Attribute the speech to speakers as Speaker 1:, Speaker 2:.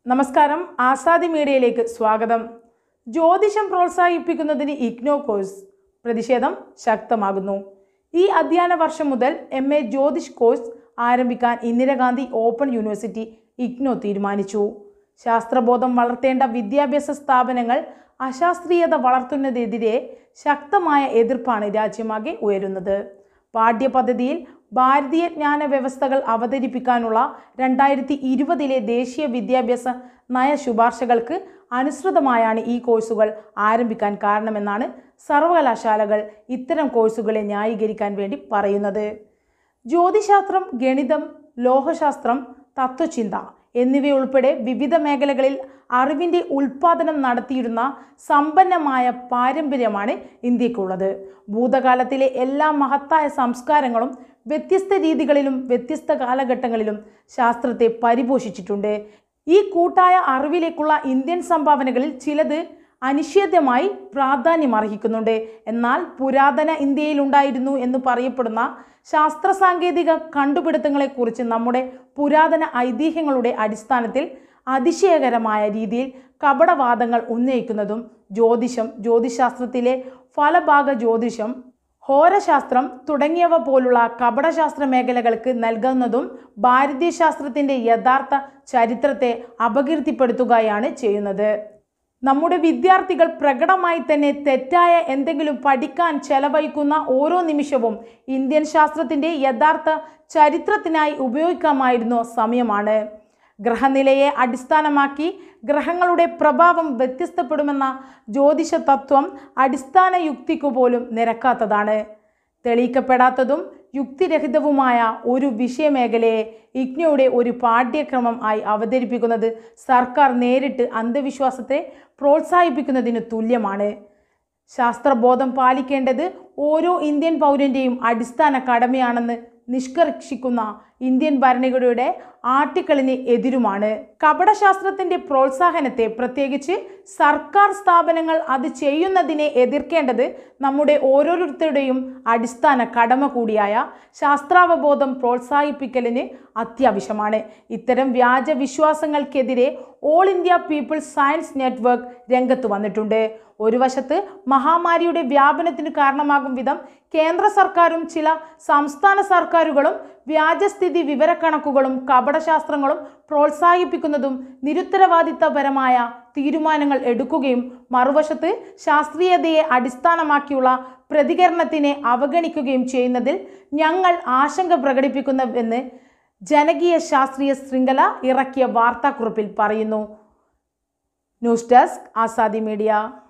Speaker 1: നമസ്കാരം ആസാദി മീഡിയയിലേക്ക് സ്വാഗതം ജ്യോതിഷം പ്രോത്സാഹിപ്പിക്കുന്നതിന് ഇഗ്നോ കോഴ്സ് പ്രതിഷേധം ശക്തമാകുന്നു ഈ അധ്യയന വർഷം മുതൽ എം എ ജ്യോതിഷ് കോഴ്സ് ആരംഭിക്കാൻ ഇന്ദിരാഗാന്ധി ഓപ്പൺ യൂണിവേഴ്സിറ്റി ഇഗ്നോ തീരുമാനിച്ചു ശാസ്ത്രബോധം വളർത്തേണ്ട വിദ്യാഭ്യാസ സ്ഥാപനങ്ങൾ അശാസ്ത്രീയത വളർത്തുന്നതിനെതിരെ ശക്തമായ എതിർപ്പാണ് രാജ്യമാകെ ഉയരുന്നത് പാഠ്യപദ്ധതിയിൽ ഭാരതീയ ജ്ഞാന വ്യവസ്ഥകൾ അവതരിപ്പിക്കാനുള്ള രണ്ടായിരത്തി ഇരുപതിലെ ദേശീയ വിദ്യാഭ്യാസ നയ ശുപാർശകൾക്ക് അനുസൃതമായാണ് ഈ കോഴ്സുകൾ ആരംഭിക്കാൻ കാരണമെന്നാണ് സർവകലാശാലകൾ ഇത്തരം കോഴ്സുകളെ ന്യായീകരിക്കാൻ വേണ്ടി പറയുന്നത് ജ്യോതിശാസ്ത്രം ഗണിതം ലോഹശാസ്ത്രം തത്വചിന്ത എന്നിവയുൾപ്പെടെ വിവിധ മേഖലകളിൽ അറിവിൻ്റെ ഉൽപ്പാദനം നടത്തിയിരുന്ന സമ്പന്നമായ പാരമ്പര്യമാണ് ഇന്ത്യക്കുള്ളത് ഭൂതകാലത്തിലെ എല്ലാ മഹത്തായ സംസ്കാരങ്ങളും വ്യത്യസ്ത രീതികളിലും വ്യത്യസ്ത കാലഘട്ടങ്ങളിലും ശാസ്ത്രത്തെ പരിപോഷിച്ചിട്ടുണ്ട് ഈ കൂട്ടായ അറിവിലേക്കുള്ള ഇന്ത്യൻ സംഭാവനകളിൽ ചിലത് അനിഷേധ്യമായി പ്രാധാന്യം അർഹിക്കുന്നുണ്ട് എന്നാൽ പുരാതന ഇന്ത്യയിലുണ്ടായിരുന്നു എന്ന് പറയപ്പെടുന്ന ശാസ്ത്ര സാങ്കേതിക കണ്ടുപിടുത്തങ്ങളെക്കുറിച്ച് നമ്മുടെ പുരാതന ഐതിഹ്യങ്ങളുടെ അടിസ്ഥാനത്തിൽ അതിശയകരമായ രീതിയിൽ കപടവാദങ്ങൾ ഉന്നയിക്കുന്നതും ജ്യോതിഷം ജ്യോതിശാസ്ത്രത്തിലെ ഫലഭാഗ ജ്യോതിഷം ഹോരശാസ്ത്രം തുടങ്ങിയവ പോലുള്ള കപടശാസ്ത്ര മേഖലകൾക്ക് നൽകുന്നതും ഭാരതീയ ശാസ്ത്രത്തിൻ്റെ യഥാർത്ഥ ചരിത്രത്തെ അപകീർത്തിപ്പെടുത്തുകയാണ് ചെയ്യുന്നത് നമ്മുടെ വിദ്യാർത്ഥികൾ പ്രകടമായി തന്നെ തെറ്റായ എന്തെങ്കിലും പഠിക്കാൻ ചെലവഴിക്കുന്ന ഓരോ നിമിഷവും ഇന്ത്യൻ ശാസ്ത്രത്തിൻ്റെ യഥാർത്ഥ ചരിത്രത്തിനായി ഉപയോഗിക്കാമായിരുന്ന സമയമാണ് ഗ്രഹനിലയെ അടിസ്ഥാനമാക്കി ഗ്രഹങ്ങളുടെ പ്രഭാവം വ്യത്യസ്തപ്പെടുമെന്ന ജ്യോതിഷ തത്വം അടിസ്ഥാന യുക്തിക്കു പോലും നിരക്കാത്തതാണ് തെളിയിക്കപ്പെടാത്തതും യുക്തിരഹിതവുമായ ഒരു വിഷയമേഖലയെ ഇഗ്നോയുടെ ഒരു പാഠ്യക്രമം ആയി അവതരിപ്പിക്കുന്നത് സർക്കാർ നേരിട്ട് അന്ധവിശ്വാസത്തെ പ്രോത്സാഹിപ്പിക്കുന്നതിന് തുല്യമാണ് ശാസ്ത്രബോധം പാലിക്കേണ്ടത് ഓരോ ഇന്ത്യൻ പൗരൻ്റെയും അടിസ്ഥാന കടമയാണെന്ന് നിഷ്കർഷിക്കുന്ന ഇന്ത്യൻ ഭരണഘടനയുടെ ആർട്ടിക്കിളിന് എതിരുമാണ് കപടശാസ്ത്രത്തിന്റെ പ്രോത്സാഹനത്തെ പ്രത്യേകിച്ച് സർക്കാർ സ്ഥാപനങ്ങൾ അത് ചെയ്യുന്നതിനെ എതിർക്കേണ്ടത് നമ്മുടെ ഓരോരുത്തരുടെയും അടിസ്ഥാന കടമ കൂടിയായ ശാസ്ത്രാവബോധം പ്രോത്സാഹിപ്പിക്കലിന് അത്യാവശ്യമാണ് ഇത്തരം വ്യാജ വിശ്വാസങ്ങൾക്കെതിരെ all India people's science network രംഗത്ത് വന്നിട്ടുണ്ട് ഒരു വശത്ത് മഹാമാരിയുടെ വ്യാപനത്തിന് കാരണമാകും വിധം കേന്ദ്ര സർക്കാരും ചില സംസ്ഥാന സർക്കാരുകളും വ്യാജസ്ഥിതി വിവരക്കണക്കുകളും കപടശാസ്ത്രങ്ങളും പ്രോത്സാഹിപ്പിക്കുന്നതും നിരുത്തരവാദിത്തപരമായ തീരുമാനങ്ങൾ എടുക്കുകയും മറുവശത്ത് ശാസ്ത്രീയതയെ അടിസ്ഥാനമാക്കിയുള്ള പ്രതികരണത്തിനെ അവഗണിക്കുകയും ചെയ്യുന്നതിൽ ഞങ്ങൾ ആശങ്ക പ്രകടിപ്പിക്കുന്നുവെന്ന് ജനകീയ ശാസ്ത്രീയ ശൃംഖല ഇറക്കിയ വാർത്താക്കുറിപ്പിൽ പറയുന്നു ന്യൂസ് ഡെസ്ക് ആസാദി മീഡിയ